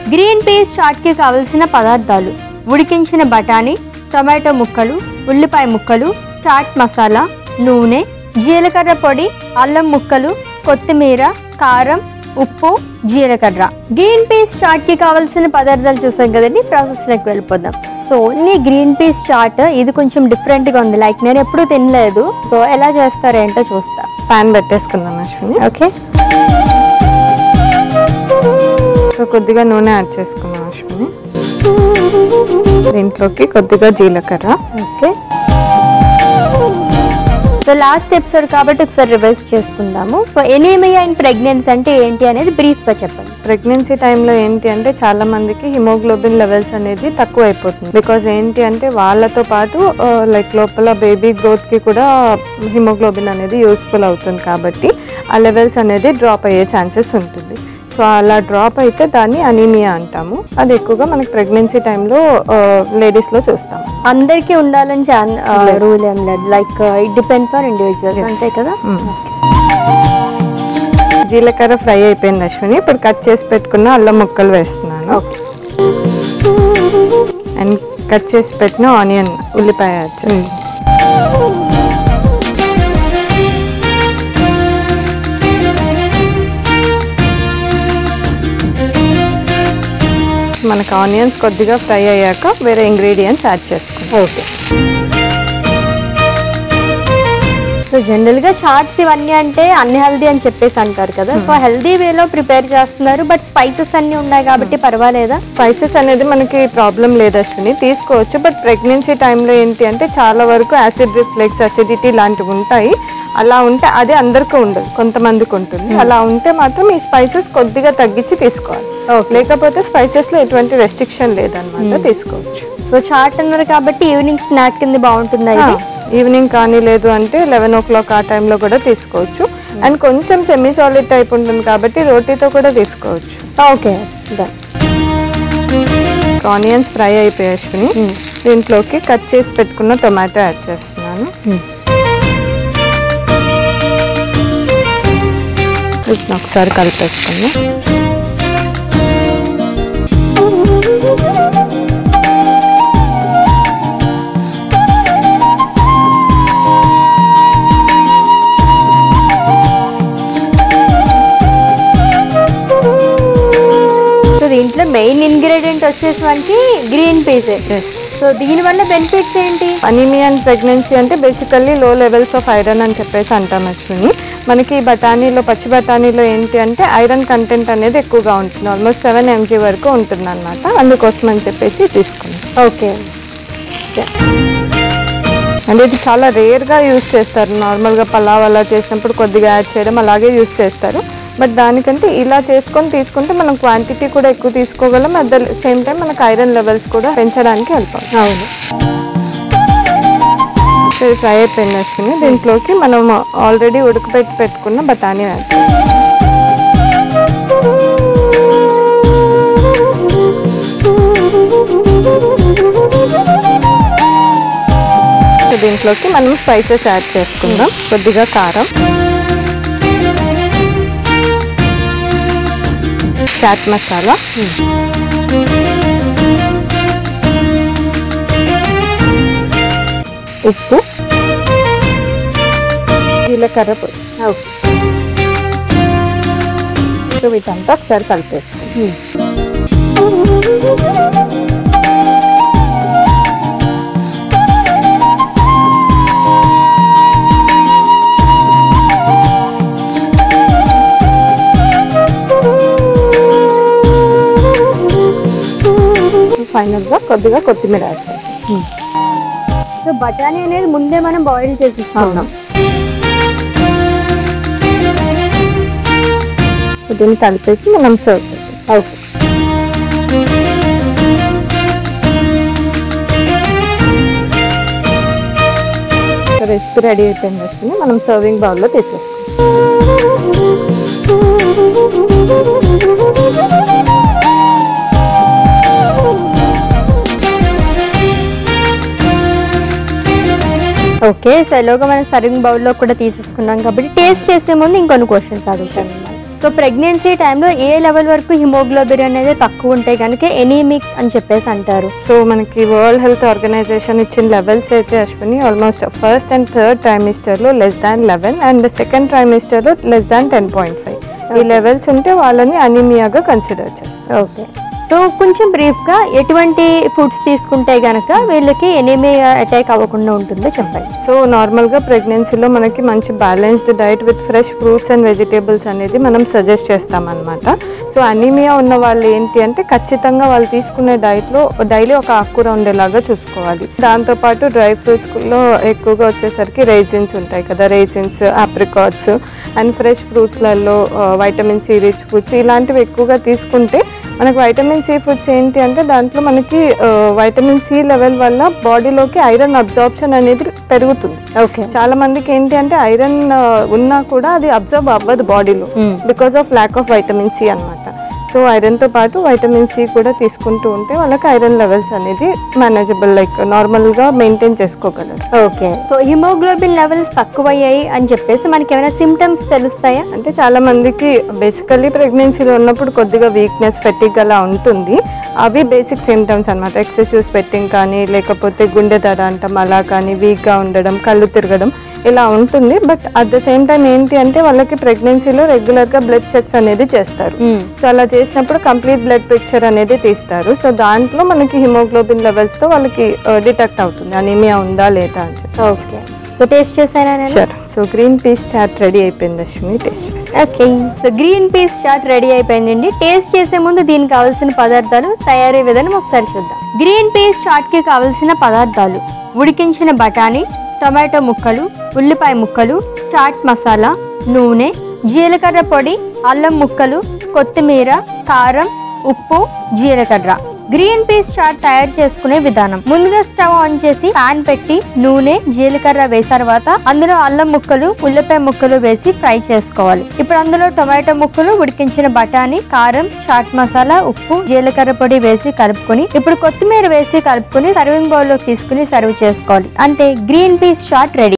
Green peas చాట్కి కావలసిన పదార్థాలు ఉడికించిన బఠానీ టొమాటో ముక్కలు ఉల్లిపాయ ముక్కలు చాట్ మసాలా నూనె జీలకర్ర పొడి అల్లం ముక్కలు కొత్తిమీర కారం ఉప్పు జీలకర్ర గ్రీన్ పీస్ చాట్కి కావాల్సిన పదార్థాలు చూసాం కదండి ప్రాసెస్లోకి వెళ్ళిపోదాం so only green peas chaat ఇది కొంచెం డిఫరెంట్గా ఉంది లైక్ నేను ఎప్పుడూ తినలేదు సో ఎలా చేస్తారో ఏంటో చూస్తా పాన్ పెట్టేసుకుందాం అశ్విని ఓకే సో కొద్దిగా నూనె యాడ్ చేసుకుందాం అశ్విని దీంట్లోకి కొద్దిగా జీలకర్ర ఓకే సో లాస్ట్ ఎపిసోడ్ కాబట్టి ఒకసారి రివైజ్ చేసుకుందాము సో ఎనీమియా ఇన్ ప్రెగ్నెన్సీ అంటే ఏంటి అనేది బ్రీఫ్గా చెప్పండి ప్రెగ్నెన్సీ టైంలో ఏంటి అంటే చాలా మందికి హిమోగ్లోబిన్ లెవెల్స్ అనేది తక్కువ అయిపోతుంది బికాజ్ ఏంటి అంటే వాళ్ళతో పాటు లైక్ లోపల బేబీ గ్రోత్కి కూడా హిమోగ్లోబిన్ అనేది యూస్ఫుల్ అవుతుంది కాబట్టి ఆ లెవెల్స్ అనేది డ్రాప్ అయ్యే ఛాన్సెస్ ఉంటుంది సో అలా డ్రాప్ అయితే దాన్ని అనీమియా అంటాము అది ఎక్కువగా మనకి ప్రెగ్నెన్సీ టైంలో లేడీస్లో చూస్తాము అందరికీ ఉండాలని చాన్ రూల్ ఏం లేదు like it depends on individuals అంతే కదా జీలకర్ర ఫ్రై అయిపోయింది అశ్విని ఇప్పుడు కట్ చేసి పెట్టుకున్న అల్లం ముక్కలు వేస్తున్నాను అండ్ కట్ చేసి పెట్టిన ఆనియన్ ఉల్లిపాయ యాడ్ చేస్తాను మనకు ఆనియన్స్ కొద్దిగా ఫ్రై అయ్యాక వేరే ఇంగ్రీడియంట్స్ యాడ్ చేసుకుంటాం ఓకే సో జనరల్గా చాట్స్ ఇవన్నీ అంటే అన్హెల్దీ అని చెప్పేసి అంటారు కదా సో హెల్దీ వేలో ప్రిపేర్ చేస్తున్నారు బట్ స్పైసెస్ అన్నీ ఉన్నాయి కాబట్టి పర్వాలేదా స్పైసెస్ అనేది మనకి ప్రాబ్లం లేదు అశ్విని తీసుకోవచ్చు బట్ ప్రెగ్నెన్సీ టైంలో ఏంటి అంటే చాలా వరకు యాసిడ్ రిఫ్లెక్స్ అసిడిటీ లాంటివి ఉంటాయి అలా ఉంటే అది అందరికీ ఉండదు కొంతమందికి ఉంటుంది అలా ఉంటే మాత్రం ఈ స్పైసెస్ కొద్దిగా తగ్గించి తీసుకోవాలి లేకపోతే స్పైసెస్లో ఎటువంటి రెస్ట్రిక్షన్ లేదనమాట తీసుకోవచ్చు సో చాట్ అన్నారు కాబట్టి ఈవినింగ్ స్నాక్ కింద బాగుంటుంది ఇది ఈవినింగ్ కానీ లేదు అంటే లెవెన్ ఓ క్లాక్ ఆ టైంలో కూడా తీసుకోవచ్చు అండ్ కొంచెం సెమీ సాలిడ్ టైప్ ఉంటుంది కాబట్టి రోటీతో కూడా తీసుకోవచ్చు ఓకే డన్ ఆనియన్స్ ఫ్రై అయిపోయాయి అశ్విని దీంట్లోకి కట్ చేసి పెట్టుకున్న టొమాటో యాడ్ చేస్తున్నాను వీటిని ఒకసారి కలిపేసుకుందాం సో దీంట్లో మెయిన్ ఇంగ్రీడియంట్ వచ్చేసి మనకి గ్రీన్ పీస్ ఎస్ సో దీనివల్ల బెనిఫిట్స్ ఏంటి అనీమియా అండ్ ప్రెగ్నెన్సీ అంటే బేసికల్లీ లో లెవెల్స్ ఆఫ్ ఐరన్ అని చెప్పేసి అంటాం యాక్చువల్లీ మనకి ఈ బఠానీలో పచ్చి బఠానీలో ఏంటి అంటే ఐరన్ కంటెంట్ అనేది ఎక్కువగా ఉంటుంది ఆల్మోస్ట్ సెవెన్ ఎంజీ వరకు ఉంటుంది అనమాట అందుకోసం అని చెప్పేసి తీసుకున్నాం ఓకే అంటే ఇది చాలా రేర్గా యూస్ చేస్తారు నార్మల్గా పలావ్ అలా చేసినప్పుడు కొద్దిగా యాడ్ చేయడం అలాగే యూస్ చేస్తారు బట్ దానికంటే ఇలా చేసుకొని తీసుకుంటే మనం క్వాంటిటీ కూడా ఎక్కువ తీసుకోగలం అట్ ద సేమ్ టైం మనకు ఐరన్ లెవెల్స్ కూడా పెంచడానికి హెల్ప్ అవుతుంది అవును సో ఇది ఫ్రై అయిపోయింది అశ్విని దీంట్లోకి మనం ఆల్రెడీ ఉడకపెట్టి పెట్టుకున్న బఠానీ యాడ్ చేస్తాం సో దీంట్లోకి మనం స్పైసెస్ యాడ్ చేసుకుందాం కొద్దిగా కారం చాట్ మసాలా ఉప్పు జీలకర్ర పొడి ఓకే సో వీటంతా ఒకసారి కలిపేస్తాం ఫైనల్గా కొద్దిగా కొత్తిమీర యాడ్ చేస్తాం సో బఠానీ అనేది ముందే మనం బాయిల్ చేసిస్తున్నాం దీన్ని కలిపేసి మనం సర్వ్ చేస్తాం ఓకే రెసిపీ రెడీ అయిపోయింది వస్తుంది మనం సర్వింగ్ బౌల్లో తీసేస్తాం ఓకే సో ఎలాగో మనం సర్వింగ్ బౌల్లో కూడా తీసేసుకున్నాం కాబట్టి టేస్ట్ చేసే ముందు ఇంకొన్ని క్వశ్చన్స్ అడుగుతాను సో ప్రెగ్నెన్సీ టైంలో ఏ లెవెల్ వరకు హిమోగ్లోబిన్ అనేది తక్కువ ఉంటే కనుక ఎనీమిక్ అని చెప్పేసి అంటారు సో మనకి వరల్డ్ హెల్త్ ఆర్గనైజేషన్ ఇచ్చిన లెవెల్స్ అయితే అశ్విని ఆల్మోస్ట్ ఫస్ట్ అండ్ థర్డ్ ట్రైమిస్టర్లో less than eleven and second ట్రైమిస్టర్లో less than ten point five ఈ లెవెల్స్ ఉంటే వాళ్ళని అనీమియాగా కన్సిడర్ చేస్తారు ఓకే సో కొంచెం బ్రీఫ్గా ఎటువంటి ఫుడ్స్ తీసుకుంటే గనక వీళ్ళకి ఎనీమియా అటాక్ అవ్వకుండా ఉంటుందో చెప్పండి సో నార్మల్గా ప్రెగ్నెన్సీలో మనకి మంచి balanced diet with fresh fruits and vegetables అనేది మనం సజెస్ట్ చేస్తామన్నమాట సో అనీమియా ఉన్న వాళ్ళు ఏంటి అంటే ఖచ్చితంగా వాళ్ళు తీసుకునే డైట్లో డైలీ ఒక ఆకుకూర ఉండేలాగా చూసుకోవాలి దాంతోపాటు డ్రై ఫ్రూట్స్లో ఎక్కువగా వచ్చేసరికి రైజిన్స్ ఉంటాయి కదా రైజిన్స్ ఆప్రికాట్స్ అండ్ ఫ్రెష్ ఫ్రూట్స్లలో వైటమిన్ సి రిచ్ ఫుడ్స్ ఇలాంటివి ఎక్కువగా తీసుకుంటే మనకు వైటమిన్ సి ఫుడ్స్ ఏంటి అంటే దాంట్లో మనకి వైటమిన్ సి లెవెల్ వల్ల బాడీలోకి ఐరన్ అబ్జార్ప్షన్ అనేది పెరుగుతుంది ఓకే చాలా మందికి ఏంటి అంటే ఐరన్ ఉన్నా కూడా అది అబ్జర్వ్ అవ్వదు బాడీలో Hmm. Because of lack of vitamin C అనమాట సో ఐరన్తో పాటు వైటమిన్ సి కూడా తీసుకుంటూ ఉంటే వాళ్ళకి ఐరన్ లెవెల్స్ అనేది మేనేజబుల్ లైక్ నార్మల్గా మెయింటైన్ చేసుకోగలరు ఓకే సో హిమోగ్లోబిన్ లెవెల్స్ తక్కువయ్యాయి అని చెప్పేసి మనకి ఏమైనా సిమ్టమ్స్ తెలుస్తాయా అంటే చాలా మందికి బేసికల్లీ ప్రెగ్నెన్సీలో ఉన్నప్పుడు కొద్దిగా వీక్నెస్ ఫెటిక్ అలా ఉంటుంది అవి బేసిక్ సిమ్టమ్స్ అనమాట ఎక్సెసివ్ స్వెట్టింగ్ కానీ లేకపోతే గుండె దడ అంటాం అలా కానీ వీక్గా ఉండడం కళ్ళు తిరగడం ఇలా ఉంటుంది but at the same time ఏంటి అంటే వాళ్ళకి ప్రెగ్నెన్సీలో రెగ్యులర్గా బ్లడ్ చెక్స్ అనేది చేస్తారు సో అలా చేసినప్పుడు కంప్లీట్ బ్లడ్ పిక్చర్ అనేది తీస్తారు సో దాంట్లో మనకి హిమోగ్లోబిన్ లెవెల్స్తో వాళ్ళకి డిటెక్ట్ అవుతుంది అనీమియా ఉందా లేదా అని చెప్పి ఓకే సో టేస్ట్ చేశానా నేను sure so green peas chaat ready అయిపోయింది Ashwini taste okay so green peas chaat ready అయిపోయిందండి టేస్ట్ చేసే ముందు దీనికి కావాల్సిన పదార్థాలు తయారీ విధానం ఒకసారి చూద్దాం గ్రీన్ పీస్ చాట్ కి కావాల్సిన పదార్థాలు ఉడికించిన బఠానీ టొమాటో ముక్కలు ఉల్లిపాయ ముక్కలు చాట్ మసాలా నూనె జీలకర్ర పొడి అల్లం ముక్కలు కొత్తిమీర కారం ఉప్పు జీలకర్ర గ్రీన్ పీస్ చాట్ తయారు చేసుకునే విధానం ముందుగా స్టవ్ ఆన్ చేసి పాన్ పెట్టి నూనె జీలకర్ర వేసిన తర్వాత అందులో అల్లం ముక్కలు ఉల్లిపాయ ముక్కలు వేసి ఫ్రై చేసుకోవాలి ఇప్పుడు అందులో టొమాటో ముక్కలు ఉడికించిన బఠానీ కారం చాట్ మసాలా ఉప్పు జీలకర్ర పొడి వేసి కలుపుకొని ఇప్పుడు కొత్తిమీర వేసి కలుపుకొని సర్వింగ్ బౌల్ లో తీసుకుని సర్వ్ చేసుకోవాలి అంటే గ్రీన్ పీస్ చాట్ రెడీ